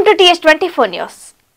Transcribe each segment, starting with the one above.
to TS twenty four news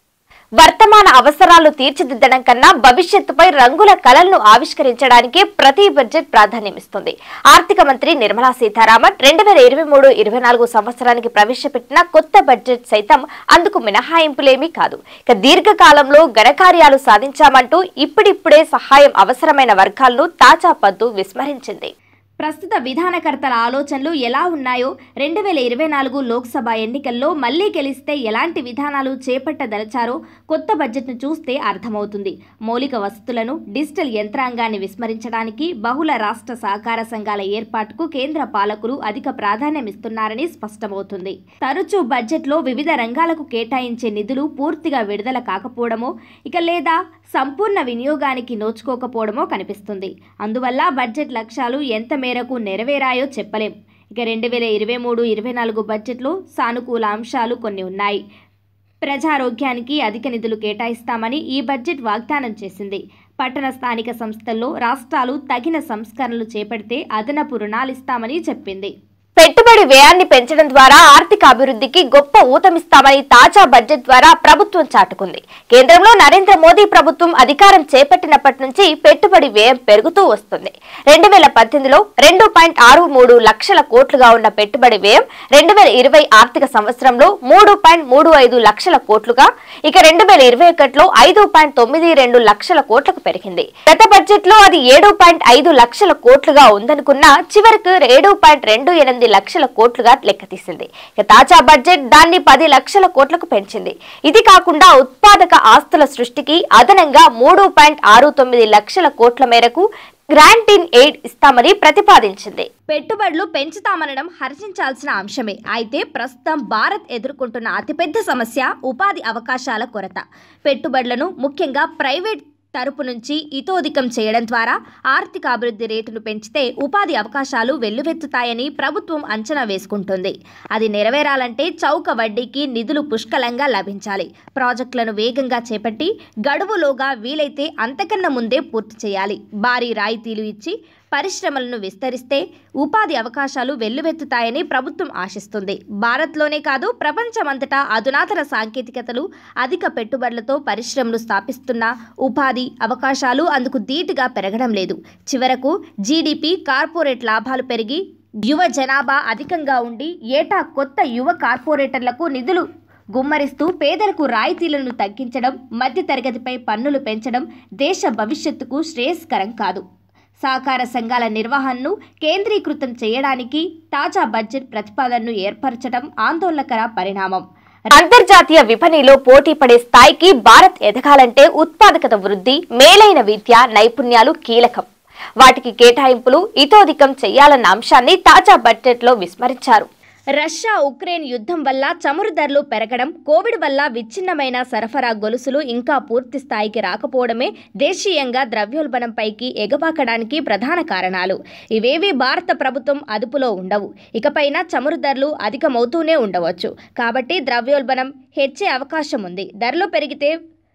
వర్తమాన అవసరాలు తీర్చిదిద్దడం కన్నా భవిష్యత్తుపై రంగుల కలలను ఆవిష్కరించడానికి ప్రతి బడ్జెట్ ప్రాధాన్యమిస్తుంది ఆర్థిక మంత్రి నిర్మలా సీతారామన్ రెండు వేల ఇరవై మూడు ఇరవై నాలుగు సంవత్సరానికి ప్రవేశపెట్టిన కొత్త బడ్జెట్ సైతం అందుకు మినహాయింపులేమీ కాదు ఇక దీర్ఘకాలంలో ఘనకార్యాలు సాధించామంటూ ఇప్పుడిప్పుడే సహాయం అవసరమైన వర్గాలను తాజా పద్దు విస్మరించింది ప్రస్తుత విధానకర్తల ఆలోచనలు ఎలా ఉన్నాయో రెండు వేల ఇరవై నాలుగు లోక్సభ ఎన్నికల్లో మళ్లీ గెలిస్తే ఎలాంటి విధానాలు చేపట్టదలిచారో కొత్త బడ్జెట్ను చూస్తే అర్థమవుతుంది మౌలిక వసతులను డిజిటల్ యంత్రాంగాన్ని విస్మరించడానికి బహుళ రాష్ట్ర సహకార సంఘాల ఏర్పాటుకు కేంద్ర పాలకులు అధిక ప్రాధాన్యమిస్తున్నారని స్పష్టమవుతుంది తరచూ బడ్జెట్లో వివిధ రంగాలకు కేటాయించే నిధులు పూర్తిగా విడుదల కాకపోవడమో ఇక లేదా సంపూర్ణ వినియోగానికి నోచుకోకపోవడమో కనిపిస్తుంది అందువల్ల బడ్జెట్ లక్ష్యాలు ఎంత మేరకు నెరవేరాయో చెప్పలేం ఇక రెండు వేల ఇరవై మూడు ఇరవై నాలుగు బడ్జెట్లో సానుకూల అంశాలు కొన్ని ఉన్నాయి ప్రజారోగ్యానికి అధిక నిధులు కేటాయిస్తామని ఈ బడ్జెట్ వాగ్దానం చేసింది పట్టణ స్థానిక సంస్థల్లో రాష్ట్రాలు తగిన సంస్కరణలు చేపడితే అదనపు రుణాలిస్తామని చెప్పింది పెట్టుబడి వ్యయాన్ని పెంచడం ద్వారా ఆర్థిక అభివృద్ధికి గొప్ప ఊతమిస్తామని తాజా బడ్జెట్ ద్వారా ప్రభుత్వం చాటుకుంది కేంద్రంలో నరేంద్ర మోదీ ప్రభుత్వం అధికారం చేపట్టినప్పటి నుంచి పెట్టుబడి వ్యయం పెరుగుతూ వస్తుంది రెండు వేల పద్దెనిమిదిలో రెండు పాయింట్ ఆరు మూడు లక్షల కోట్లుగా ఉన్న పెట్టుబడి వ్యయం రెండు వేల ఇరవై ఆర్థిక సంవత్సరంలో మూడు పాయింట్ మూడు ఐదు లక్షల కోట్లుగా ఇక రెండు వేల ఇరవై ఒకటిలో ఐదు పాయింట్ తొమ్మిది రెండు లక్షల కోట్లకు పెరిగింది గత బడ్జెట్ లో అది ఏడు పాయింట్ ఐదు లక్షల కోట్లుగా ఉందనుకున్నా చివరికి ఏడు పాయింట్ రెండు ఎనిమిది లక్షల కోట్లుగా లెక్కతీసింది ఇక తాజా బడ్జెట్ దాన్ని పది లక్షల కోట్లకు పెంచింది ఇది కాకుండా ఉత్పాదక ఆస్తుల సృష్టికి అదనంగా మూడు పాయింట్ ఆరు తొమ్మిది లక్షల కోట్ల మేరకు గ్రాంట్ ఇన్ ఎయిడ్ ఇస్తామని ప్రతిపాదించింది పెట్టుబడులు పెంచుతామనడం హర్షించాల్సిన అంశమే అయితే ప్రస్తుతం భారత్ ఎదుర్కొంటున్న అతిపెద్ద సమస్య ఉపాధి అవకాశాల కొరత పెట్టుబడులను ముఖ్యంగా ప్రైవేట్ తరపు నుంచి ఇతోధికం చేయడం ద్వారా ఆర్థిక అభివృద్ధి రేటును పెంచితే ఉపాధి అవకాశాలు వెల్లువెత్తుతాయని ప్రభుత్వం అంచనా వేసుకుంటుంది అది నెరవేరాలంటే చౌక వడ్డీకి నిధులు పుష్కలంగా లభించాలి ప్రాజెక్టులను వేగంగా చేపట్టి గడువులోగా వీలైతే అంతకన్నా ముందే పూర్తి చేయాలి భారీ రాయితీలు ఇచ్చి పరిశ్రమలను విస్తరిస్తే ఉపాధి అవకాశాలు వెల్లువెత్తుతాయని ప్రభుత్వం ఆశిస్తుంది భారత్లోనే కాదు ప్రపంచమంతటా అధునాతన సాంకేతికతలు అధిక పెట్టుబడులతో పరిశ్రమలు స్థాపిస్తున్న ఉపాధి అవకాశాలు అందుకు ధీటుగా పెరగడం లేదు చివరకు జీడిపి కార్పొరేట్ లాభాలు పెరిగి యువ జనాభా అధికంగా ఉండి ఏటా కొత్త యువ కార్పొరేటర్లకు నిధులు గుమ్మరిస్తూ పేదలకు రాయితీలను తగ్గించడం మధ్యతరగతిపై పన్నులు పెంచడం దేశ భవిష్యత్తుకు శ్రేయస్కరం కాదు సహకార సంఘాల నిర్వహణను కేంద్రీకృతం చేయడానికి తాజా బడ్జెట్ ప్రతిపాదనను ఏర్పరచడం ఆందోళనకర పరిణామం అంతర్జాతీయ విపణిలో పోటీ పడే స్థాయికి భారత్ ఎదగాలంటే ఉత్పాదకత వృద్ధి మేలైన విద్య నైపుణ్యాలు కీలకం వాటికి కేటాయింపులు ఇతోధికం చేయాలన్న అంశాన్ని తాజా బడ్జెట్లో విస్మరించారు రష్యా ఉక్రెయిన్ యుద్ధం వల్ల చమురు ధరలు పెరగడం కోవిడ్ వల్ల విచ్ఛిన్నమైన సరఫరా గొలుసులు ఇంకా పూర్తి స్థాయికి రాకపోవడమే దేశీయంగా ద్రవ్యోల్బణంపైకి ఎగబాకడానికి ప్రధాన కారణాలు ఇవేవి భారత ప్రభుత్వం అదుపులో ఉండవు ఇకపైన చమురు ధరలు అధికమవుతూనే ఉండవచ్చు కాబట్టి ద్రవ్యోల్బణం హెచ్చే అవకాశం ఉంది ధరలు పెరిగితే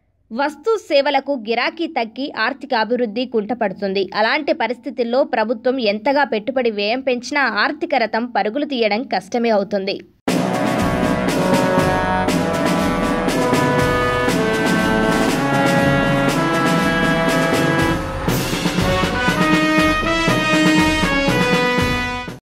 వస్తు సేవలకు గిరాకీ తగ్గి ఆర్థిక అభివృద్ధి కుంటపడుతుంది అలాంటి పరిస్థితుల్లో ప్రభుత్వం ఎంతగా పెట్టుబడి వ్యయం పెంచినా ఆర్థిక రథం పరుగులు తీయడం కష్టమే అవుతుంది